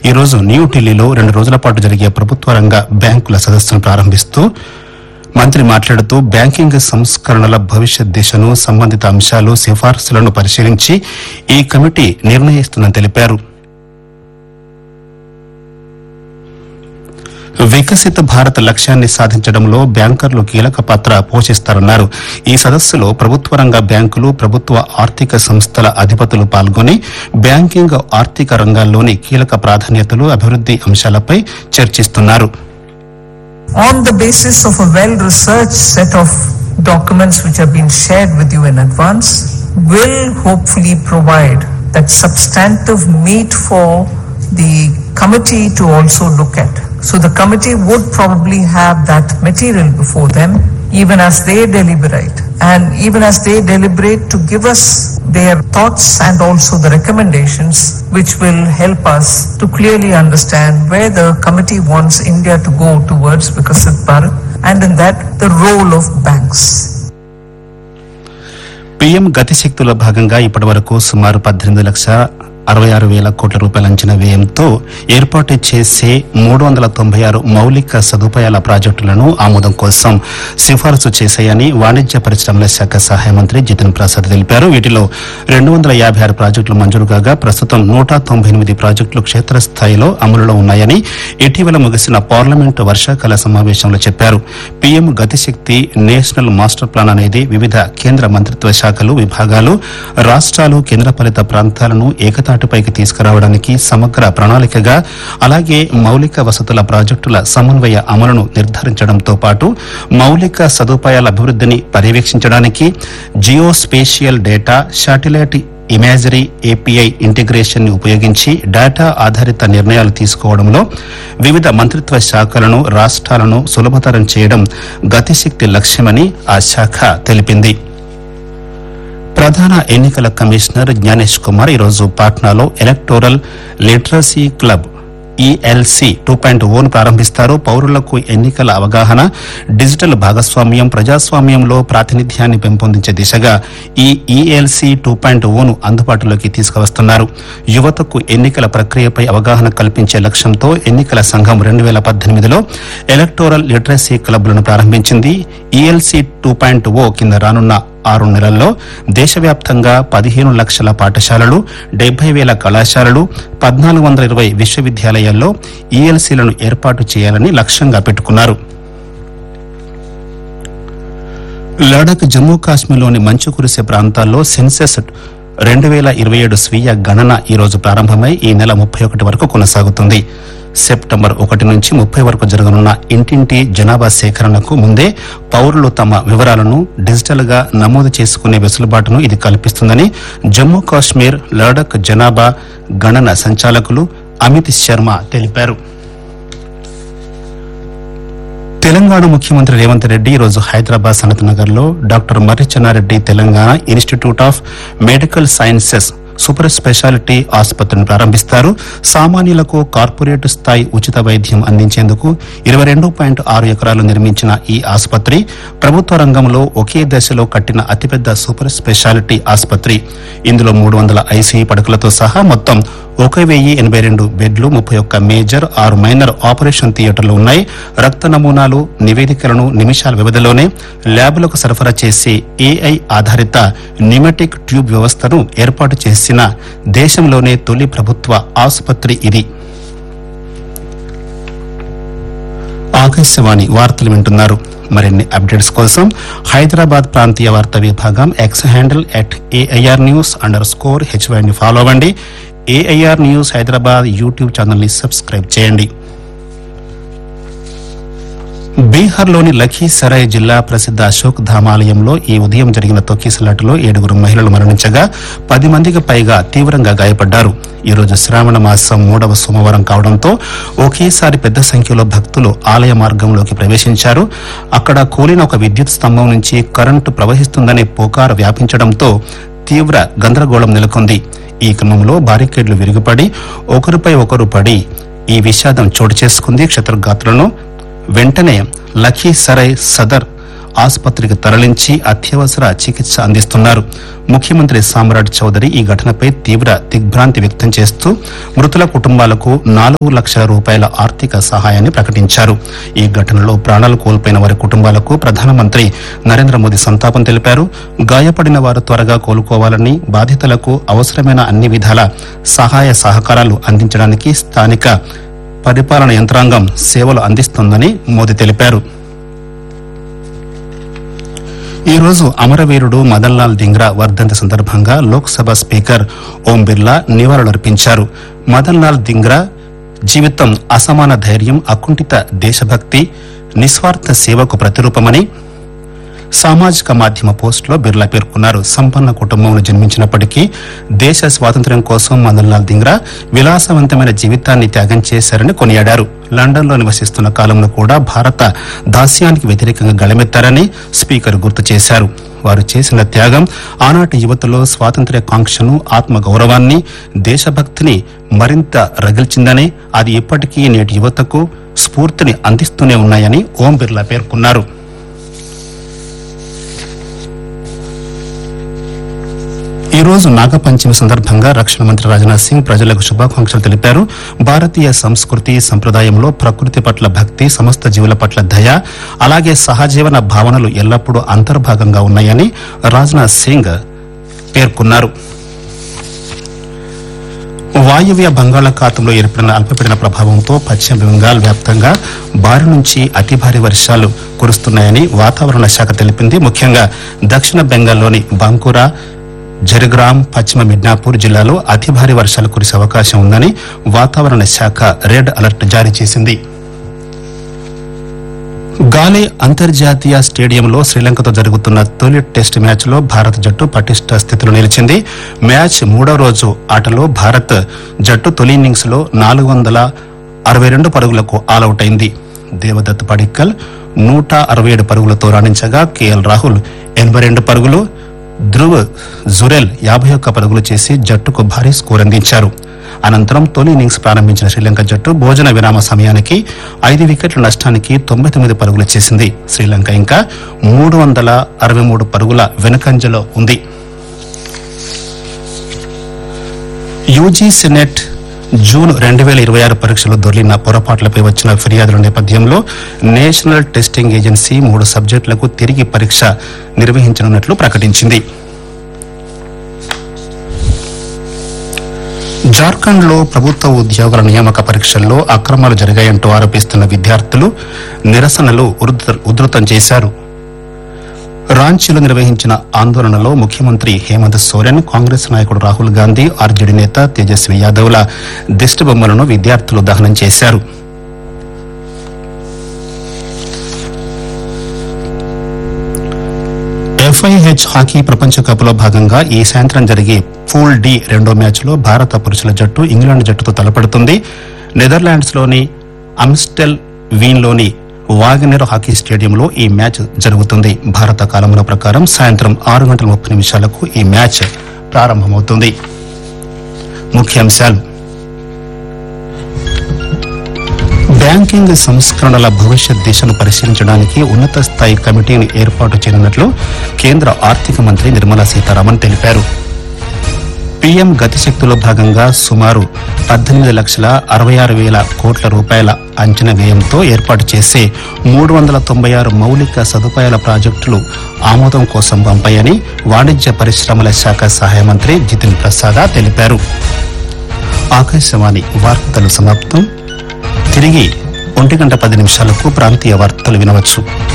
ఈ రోజు న్యూఢిల్లీలో రెండు రోజుల పాటు జరిగే ప్రభుత్వ రంగ బ్యాంకుల సదస్సును ప్రారంభిస్తూ మంత్రి మాట్లాడుతూ బ్యాంకింగ్ సంస్కరణల భవిష్యత్ దిశను సంబంధిత అంశాలు సిఫార్సులను పరిశీలించి ఈ కమిటీ నిర్ణయిస్తుందని తెలిపారు వికసిత భారత్ లక్ష్యాన్ని సాధించడంలో బ్యాంకర్లు కీలక పాత్ర పోషిస్తారన్నారు ఈ సదస్సులో ప్రభుత్వ రంగ బ్యాంకులు ప్రభుత్వ ఆర్థిక సంస్థల అధిపతులు పాల్గొని బ్యాంకింగ్ ఆర్థిక రంగాల్లోని కీలక ప్రాధాన్యతలు అభివృద్ది అంశాలపై చర్చిస్తున్నారు on the basis of a well researched set of documents which have been shared with you in advance will hopefully provide that substantive meat for the committee to also look at. So the committee would probably have that material before them even as they deliberate and even as they deliberate to give us their thoughts and also the recommendations which will help us to clearly understand where the committee wants India to go towards Vikasit Bharat and in that the role of banks. PM గతిశక్తిలో భాగంగా ఇప్పటివరకు సుమారు పద్దెనిమిది లక్షల అరవై ఆరు వేల కోట్ల రూపాయల అంచనా వ్యయంతో ఏర్పాటు చేసే మూడు వందల తొంభై ఆరు మౌలిక సదుపాయాల ప్రాజెక్టులను ఆమోదం కోసం సిఫారసు చేశాయని వాణిజ్య పరిశ్రమల శాఖ సహాయ మంత్రి జితిన్ ప్రసాద్ తెలిపారు వీటిలో రెండు వందల యాభై ఆరు ప్రాజెక్టులు మంజూరు కాగా ప్రస్తుతం నూట తొంభై ఎనిమిది ప్రాజెక్టులు క్షేత్రస్థాయిలో అమలులో ఉన్నాయని ఇటీవల ముగిసిన పార్లమెంటు వర్షాకాల సమావేశంలో చెప్పారు PM Gatishakti national master plan అనేది వివిధ కేంద్ర మంత్రిత్వ శాఖలు విభాగాలు రాష్ట్రాలు కేంద్రపాలిత ప్రాంతాలను ఏకతాటిపైకి తీసుకురావడానికి సమగ్ర ప్రణాళికగా అలాగే మౌలిక వసతుల ప్రాజెక్టుల సమన్వయ అమలును నిర్ధారించడంతో పాటు మౌలిక సదుపాయాల అభివృద్ధిని పర్యవేక్షించడానికి geo spatial data satellite imagery API integration ని ఉపయోగించి డేటా ఆధారిత నిర్ణయాలు తీసుకోవడంలో వివిధ మంత్రిత్వ శాఖలను రాష్ట్రాలను సులభతరం చేయడం గతిశక్తి లక్ష్యమని ఆ శాఖ తెలిపింది ప్రధాన ఎన్నికల కమిషనర్ జ్ఞానేష్ కుమార్ ఈరోజు పాట్నాలో electoral literacy club ELC two point ఓను ప్రారంభిస్తారు పౌరులకు ఎన్నికల అవగాహన డిజిటల్ భాగస్వామ్యం ప్రజాస్వామ్యంలో ప్రాతినిధ్యాన్ని పెంపొందించే దిశగా ఈ ఈఎల్సి టూ పాయింట్ ఓను అందుబాటులోకి తీసుకువస్తున్నారు యువతకు ఎన్నికల ప్రక్రియపై అవగాహన కల్పించే లక్ష్యంతో ఎన్నికల సంఘం రెండు వేల పద్దెనిమిదిలో ఎలక్టోరల్ లిటరసీ క్లబ్లను ప్రారంభించింది ఈఎల్సి టూ పాయింట్ ఓ కింద రానున్న ఆరు నెలల్లో దేశవ్యాప్తంగా పదిహేను లక్షల పాఠశాలలు డెబ్బై వేల కళాశాలలు పద్నాలుగు వందల ఇరవై విశ్వవిద్యాలయాల్లో ఈఎల్సీలను ఏర్పాటు చేయాలని లక్ష్యంగా పెట్టుకున్నారు లడాక్ జమ్మూ కాశ్మీర్లోని మంచు కురిసే ప్రాంతాల్లో సెన్సెస్ రెండు వేల ఇరవై ఏడు స్వీయ గణన ఈ రోజు ప్రారంభమై ఈ నెల ముప్పై ఒకటి వరకు కొనసాగుతుంది సెప్టెంబర్ ఒకటి నుంచి ముప్పై వరకు జరగనున్న ఇంటింటి జనాభా సేకరణకు ముందే పౌరులు తమ వివరాలను డిజిటల్ గా నమోదు చేసుకునే వెసులుబాటును ఇది కల్పిస్తుందని జమ్మూ కాశ్మీర్ లడాక్ జనాభా గణన సంచాలకులు అమిత్ శర్మ తెలిపారు తెలంగాణ ముఖ్యమంత్రి రేవంత్ రెడ్డి ఈరోజు హైదరాబాద్ సనత్ నగర్ లో doctor Marri Chennareddy Telangana institute of medical sciences super speciality ఆసుపత్రిని ప్రారంభిస్తారు సామాన్యులకు కార్పొరేట్ స్థాయి ఉచిత వైద్యం అందించేందుకు ఇరవై రెండు పాయింట్ ఆరు ఎకరాలు నిర్మించిన ఈ ఆసుపత్రి ప్రభుత్వ రంగంలో ఒకే దశలో కట్టిన అతిపెద్ద సూపర్ స్పెషాలిటీ ఆసుపత్రి ఇందులో మూడు వందల ఐసీయూ పడకలతో సహా మొత్తం ఒక వెయ్యి ఎనభై రెండు బెడ్లు ముప్పై ఒక్క మేజర్ ఆరు మైనర్ ఆపరేషన్ థియేటర్లు ఉన్నాయి రక్త నమూనాలు నివేదికలను నిమిషాల వ్యవధిలోనే ల్యాబులకు సరఫరా చేసే ఏఐ ఆధారిత న్యూమెటిక్ ట్యూబ్ వ్యవస్థను ఏర్పాటు చేసిన దేశంలోనే తొలి ప్రభుత్వ ఆసుపత్రి ఇది ఆకాశవాణి వార్తలు వింటున్నారు మరిన్ని అప్డేట్స్ కోసం హైదరాబాద్ ప్రాంతీయ వార్తా విభాగం X handle at AIR news under score హెచ్వైని ఫాలో అవ్వండి AIR news Hyderabad YouTube channel ని సబ్స్క్రైబ్ చేయండి బీహార్లోని లఖీసరాయ్ జిల్లా ప్రసిద్ధ అశోక్ ధామ్ ఆలయంలో ఈ ఉదయం జరిగిన తొక్కిసలాటలో ఏడుగురు మహిళలు మరణించగా పది మందికి పైగా తీవ్రంగా గాయపడ్డారు ఈ రోజు శ్రావణ మాసం మూడవ సోమవారం కావడంతో ఒకేసారి పెద్ద సంఖ్యలో భక్తులు ఆలయ మార్గంలోకి ప్రవేశించారు అక్కడ కూలిన ఒక విద్యుత్ స్తంభం నుంచి కరెంటు ప్రవహిస్తుందనే పుకారు వ్యాపించడంతో తీవ్ర గందరగోళం నెలకొంది ఈ క్రమంలో బారికేడ్లు విరిగిపడి ఒకరిపై ఒకరు పడి ఈ విషాదం చోటు చేసుకుంది క్షత్రగాత్రులను వెంటనే లఖీసరై సదర్ ఆసుపత్రికి తరలించి అత్యవసర చికిత్స అందిస్తున్నారు ముఖ్యమంత్రి సామ్రాట్ చౌదరి ఈ ఘటనపై తీవ్ర దిగ్భ్రాంతి వ్యక్తం చేస్తూ మృతుల కుటుంబాలకు నాలుగు లక్షల రూపాయల ఆర్థిక సహాయాన్ని ప్రకటించారు ఈ ఘటనలో ప్రాణాలు కోల్పోయిన వారి కుటుంబాలకు ప్రధానమంత్రి నరేంద్ర మోదీ సంతాపం తెలిపారు గాయపడిన వారు త్వరగా కోలుకోవాలని బాధితులకు అవసరమైన అన్ని విధాల సహాయ సహకారాలు అందించడానికి స్థానిక పరిపాలన యంత్రాంగం సేవలు అందిస్తోందని మోదీ తెలిపారు ఈ రోజు అమరవీరుడు మదన్ లాల్ దింగ్రా వర్ధంతి సందర్భంగా లోక్సభ స్పీకర్ ఓం బిర్లా నివాళులర్పించారు మదన్ లాల్ దింగ్రా జీవితం అసమాన ధైర్యం అకుంఠిత దేశభక్తి నిస్వార్థ సేవకు ప్రతిరూపమని సామాజిక మాధ్యమ పోస్టులో బిర్లా పేర్కొన్నారు సంపన్న కుటుంబంలో జన్మించినప్పటికీ దేశ స్వాతంత్ర్యం కోసం మదన్ లాల్ దింగ్రా విలాసవంతమైన జీవితాన్ని త్యాగం చేశారని కొనియాడారు లండన్ లో నివసిస్తున్న కాలంలో కూడా భారత దాస్యానికి వ్యతిరేకంగా గళమెత్తారని స్పీకర్ గుర్తు చేశారు వారు చేసిన త్యాగం ఆనాటి యువతలో స్వాతంత్ర్య కాంక్షను ఆత్మ గౌరవాన్ని దేశభక్తిని మరింత రగిల్చిందని అది ఇప్పటికీ నేటి యువతకు స్ఫూర్తిని అందిస్తూనే ఉన్నాయని ఓం బిర్లా పేర్కొన్నారు ఈ రోజు నాగపంచమి సందర్భంగా రక్షణ మంత్రి రాజ్నాథ్ సింగ్ ప్రజలకు శుభాకాంక్షలు తెలిపారు భారతీయ సంస్కృతి సంప్రదాయంలో ప్రకృతి పట్ల భక్తి సమస్త జీవుల పట్ల దయ అలాగే సహజీవన భావనలు ఎల్లప్పుడూ అంతర్భాగంగా ఉన్నాయని రాజ్నాథ్ సింగ్ పేర్కొన్నారు వాయువ్య బంగాళాఖాతంలో ఏర్పడిన అల్పపీడన ప్రభావంతో పశ్చిమ బెంగాల్ వ్యాప్తంగా భారీ నుంచి అతి భారీ వర్షాలు కురుస్తున్నాయని వాతావరణ శాఖ తెలిపింది ముఖ్యంగా దక్షిణ బెంగాల్లోని బంకురా జరగ్రామ్ పశ్చిమ మిడ్నాపూర్ జిల్లాలో అతి భారీ వర్షాలు కురిసే అవకాశం ఉందని వాతావరణ శాఖ రెడ్ అలర్ట్ జారీ చేసింది గాలే అంతర్జాతీయ స్టేడియంలో శ్రీలంకతో జరుగుతున్న తొలి టెస్ట్ మ్యాచ్లో భారత జట్టు పటిష్ట స్థితిలో నిలిచింది మ్యాచ్ మూడో రోజు ఆటలో భారత్ జట్టు తొలి ఇన్నింగ్స్ లో నాలుగు వందల అరవై రెండు పరుగులకు ఆలౌట్ అయింది దేవదత్ పడిక్కల్ నూట అరవై ఏడు పరుగులతో రాణించగా కేఎల్ రాహుల్ ఎనభై రెండు పరుగులు ధ్రువ్ జురెల్ యాభై ఒక్క పరుగులు చేసి జట్టుకు భారీ స్కోర్ అందించారు అనంతరం తొలి ఇన్నింగ్స్ ప్రారంభించిన శ్రీలంక జట్టు భోజన విరామ సమయానికి ఐదు వికెట్ల నష్టానికి తొంభై తొమ్మిది పరుగులు చేసింది శ్రీలంక ఇంకా మూడు వందల అరవై మూడు పరుగుల వెనుకంజలో ఉంది యూజీ సెనెట్ జూన్ రెండు వేల ఇరవై ఆరు పరీక్షలో దొర్లిన పొరపాట్లపై వచ్చిన ఫిర్యాదుల నేపథ్యంలో నేషనల్ టెస్టింగ్ ఏజెన్సీ మూడు సబ్జెక్టులకు తిరిగి పరీక్ష నిర్వహించనున్నట్లు ప్రకటించింది జార్ఖండ్ లో ప్రభుత్వ ఉద్యోగుల నియామక పరీక్షల్లో అక్రమాలు జరిగాయంటూ ఆరోపిస్తున్న విద్యార్థులు నిరసనలు ఉధృత- ఉధృతం చేశారు రాంచీలో నిర్వహించిన ఆందోళనలో ముఖ్యమంత్రి హేమంత్ సోరెన్ కాంగ్రెస్ నాయకుడు రాహుల్ గాంధీ ఆర్జేడీ నేత తేజస్వి యాదవ్ల దిష్టి బొమ్మలను విద్యార్థులు దహనం చేశారు ఎఫ్ఐహెచ్ హాకీ ప్రపంచ కప్ లో భాగంగా ఈ సాయంత్రం జరిగే పూల్ డి రెండో మ్యాచ్ లో భారత పురుషుల జట్టు ఇంగ్లాండ్ జట్టుతో తలపడుతుంది నెదర్లాండ్స్ లోని అమ్స్టెల్ వీన్ లోని వాగనెర్ హాకీ స్టేడియంలో ఈ మ్యాచ్ జరుగుతుంది భారత కాలంలో ప్రకారం సాయంత్రం ఆరు గంటల ముప్పై నిమిషాలకు ఈ మ్యాచ్ ప్రారంభమవుతుంది ముఖ్యాంశాలు బ్యాంకింగ్ సంస్కరణల భవిష్యత్ దిశను పరిశీలించడానికి ఉన్నత స్థాయి కమిటీని ఏర్పాటు చేయనున్నట్లు కేంద్ర ఆర్థిక మంత్రి నిర్మలా సీతారామన్ తెలిపారు పీఎం గతిశక్తిలో భాగంగా సుమారు పద్దెనిమిది లక్షల అరవై ఆరు వేల కోట్ల రూపాయల అంచనా వ్యయంతో ఏర్పాటు చేసే మూడు వందల తొంభై ఆరు మౌలిక సదుపాయాల ప్రాజెక్టులు ఆమోదం కోసం పంపాయని వాణిజ్య పరిశ్రమల శాఖ సహాయ మంత్రి జితిన్ ప్రసాద తెలిపారు ఆకాశవాణి వార్తలు సమాప్తం తిరిగి ఒంటి గంట పది నిమిషాలకు ప్రాంతీయ వార్తలు వినవచ్చు